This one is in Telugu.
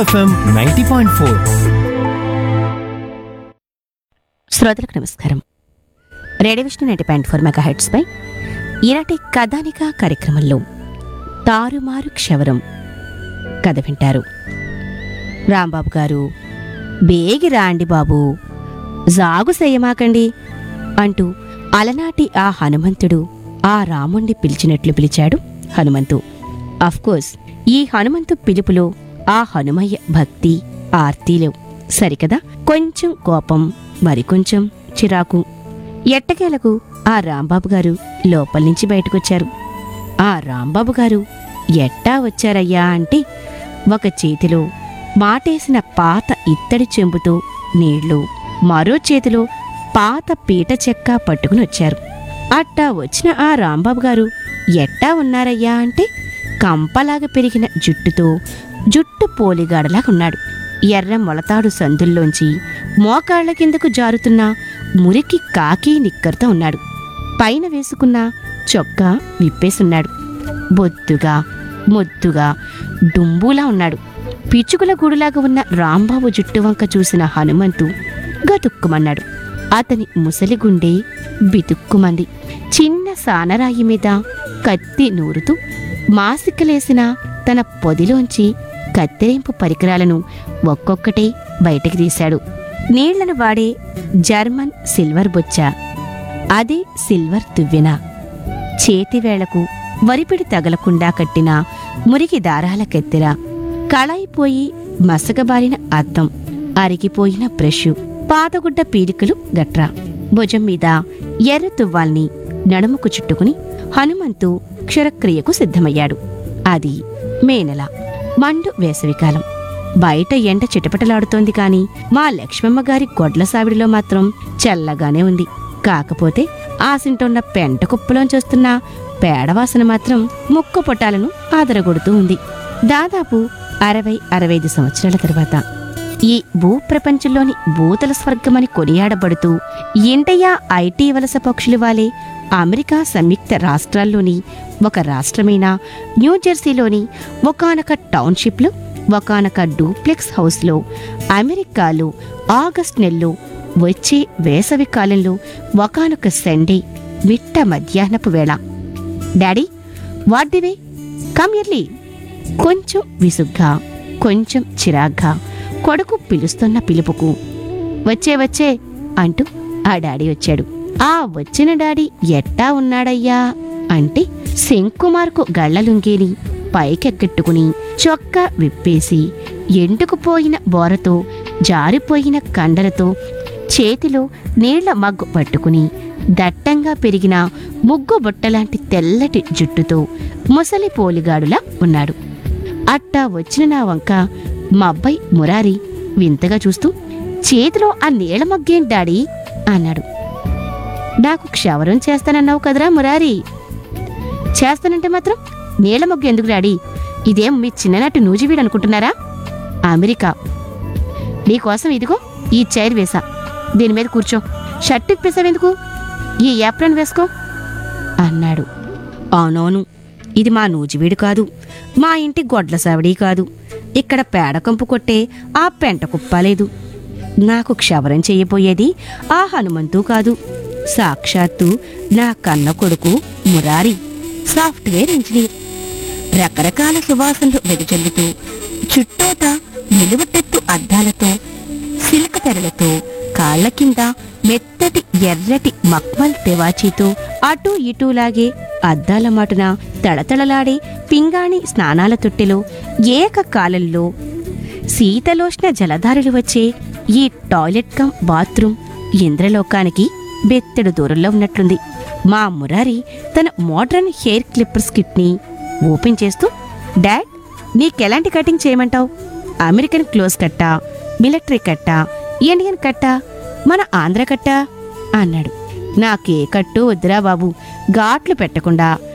ఎఫ్ఎం నైంటీ పాయింట్ ఫోర్ శ్రోతలకు నమస్కారం radio Vishnu ninety point four mega హెడ్స్పై ఈనాటి కథానిక కార్యక్రమంలో తారుమారు క్షవరం కథ వింటారు రాంబాబు గారు బేగి రాండి బాబు జాగు చెయ్యమాకండి అంటూ అలనాటి ఆ హనుమంతుడు ఆ రాముణ్ణి పిలిచినట్లు పిలిచాడు హనుమంతు కోర్స్ ఈ హనుమంతు పిలుపులో ఆ హనుమయ్య భక్తి ఆర్తిలేవు సరికదా కొంచెం కోపం మరికొంచెం చిరాకు ఎట్టకేలకు ఆ రాంబాబు గారు లోపల నుంచి బయటకొచ్చారు ఆ రాంబాబు గారు ఎట్టా వచ్చారయ్యా అంటే ఒక చేతిలో మాటేసిన పాత ఇత్తడి చెంబుతో నీళ్లు మరో చేతిలో పాత పీట చెక్క పట్టుకుని వచ్చారు అట్టా వచ్చిన ఆ రాంబాబు గారు ఎట్టా ఉన్నారయ్యా అంటే కంపలాగా పెరిగిన జుట్టుతో జుట్టు పోలిగాడలాగా ఉన్నాడు ఎర్ర మొలతాడు సందుల్లోంచి మోకాళ్ల కిందకు జారుతున్న మురికి కాకి నిక్కర్తో ఉన్నాడు పైన వేసుకున్న చొక్కా విప్పేసున్నాడు బొద్దుగా మొద్దుగా డుంబులా ఉన్నాడు పిచ్చుకుల గూడులాగా ఉన్న రాంబాబు జుట్టు వంక చూసిన హనుమంతు గతుక్కుమన్నాడు అతని ముసలి గుండె బితుక్కుమంది చిన్న సానరాయి మీద కత్తి నూరుతూ మాసికలేసిన తన పొదిలోంచి కత్తిరింపు పరికరాలను ఒక్కొక్కటే బయటికి తీశాడు నీళ్లను వాడే జర్మన్ సిల్వర్ బొచ్చ అది సిల్వర్ తువ్వెన చేతివేళ్లకు వరిపిడి తగలకుండా కట్టిన మురికి దారాల కత్తెర కళాయిపోయి మసకబారిన అద్దం అరిగిపోయిన బ్రష్ పాతగుడ్డ పీలికలు గట్రా భుజం మీద ఎర్ర తువ్వాల్ని నడుముకు చుట్టుకుని హనుమంతు క్షరక్రియకు సిద్ధమయ్యాడు అది మే నెల మండు వేసవికాలం బయట ఎండ చిటపటలాడుతోంది కాని మా లక్ష్మమ్మ గారి గొడ్ల సావిడిలో మాత్రం చల్లగానే ఉంది కాకపోతే ఆసింటున్న పెంట కుప్పలోంచి వస్తున్న పేడవాసన మాత్రం ముక్కు పొట్టాలను ఆదరగొడుతూ ఉంది దాదాపు అరవై అరవై ఐదు సంవత్సరాల తర్వాత ఈ భూప్రపంచంలోని భూతల స్వర్గమని కొనియాడబడుతూ ఇంటయ్య ఐటీ వలస పక్షులు వాలే అమెరికా సంయుక్త రాష్ట్రాల్లోని ఒక రాష్ట్రమైన న్యూజెర్సీలోని ఒకానొక టౌన్షిప్లో ఒకానొక డూప్లెక్స్ హౌస్లో అమెరికాలో ఆగస్ట్ నెలలో వచ్చే వేసవి కాలంలో ఒకానొక సండే మిట్ట మధ్యాహ్నపు వేళ daddy what the way come early కొంచెం విసుగ్గా కొంచెం చిరాగ్గా కొడుకు పిలుస్తున్న పిలుపుకు వచ్చే వచ్చే అంటూ ఆ డాడీ వచ్చాడు ఆ వచ్చిన డాడీ ఎట్టా ఉన్నాడయ్యా అంటే శంకుమార్కు గళ్ళలుంగేని పైకెక్కెట్టుకుని చొక్కా విప్పేసి ఎండుకుపోయిన బోరతో జారిపోయిన కండలతో చేతిలో నీళ్ల మగ్గు పట్టుకుని దట్టంగా పెరిగిన ముగ్గు బుట్టలాంటి తెల్లటి జుట్టుతో ముసలి పోలిగాడులా ఉన్నాడు అట్టా వచ్చిన నా వంక మా అబ్బాయి మురారి వింతగా చూస్తూ చేతిలో ఆ నీళ్ల మగ్గేం డాడీ అన్నాడు నాకు క్షవరం చేస్తానన్నావు కదరా మురారి చేస్తానంటే మాత్రం నీళ్ల మొగ్గు ఎందుకు డాడీ ఇదేం మీ చిన్ననాటి నూజివీడు అనుకుంటున్నారా అమెరికా నీకోసం ఇదిగో ఈ చైర్ వేసా దీని మీద కూర్చో షర్ట్ ఇప్పేసావెందుకు ఈ యాప్రన్ వేసుకో అన్నాడు అవునవును ఇది మా నూజివీడు కాదు మా ఇంటి గొడ్ల సావిడి కాదు ఇక్కడ పేడ కంపు కొట్టే ఆ పెంట కుప్ప లేదు నాకు క్షవరం చెయ్యబోయేది ఆ హనుమంతు కాదు సాక్షాత్తు నా కన్న కొడుకు మురారి సాఫ్ట్వేర్ ఇంజనీర్ రకరకాల సువాసనలు వెదజల్లుతూ చుట్టూత నిలువటెత్తు అద్దాలతో సిల్క తెరలతో కాళ్ళ కింద మెత్తటి ఎర్రటి మక్మల్ తెవాచీతో అటూ ఇటూ లాగే అద్దాల మాటున తళతళలాడే పింగాణి స్నానాల తొట్టెలో ఏకకాలంలో శీతలోష్ణ జలధారులు వచ్చే ఈ టాయిలెట్ కమ్ బాత్రూమ్ ఇంద్రలోకానికి బెత్తెడు దూరంలో ఉన్నట్లుంది మా మురారి తన మోడ్రన్ హెయిర్ క్లిప్పర్స్ కిట్ని ఓపెన్ చేస్తూ డాడ్ నీకెలాంటి కటింగ్ చేయమంటావు అమెరికన్ క్లోజ్ కట్టా మిలిటరీ కట్టా ఇండియన్ కట్టా మన ఆంధ్ర కట్టా అన్నాడు నాకే కట్టు వద్దురా బాబు ఘాట్లు పెట్టకుండా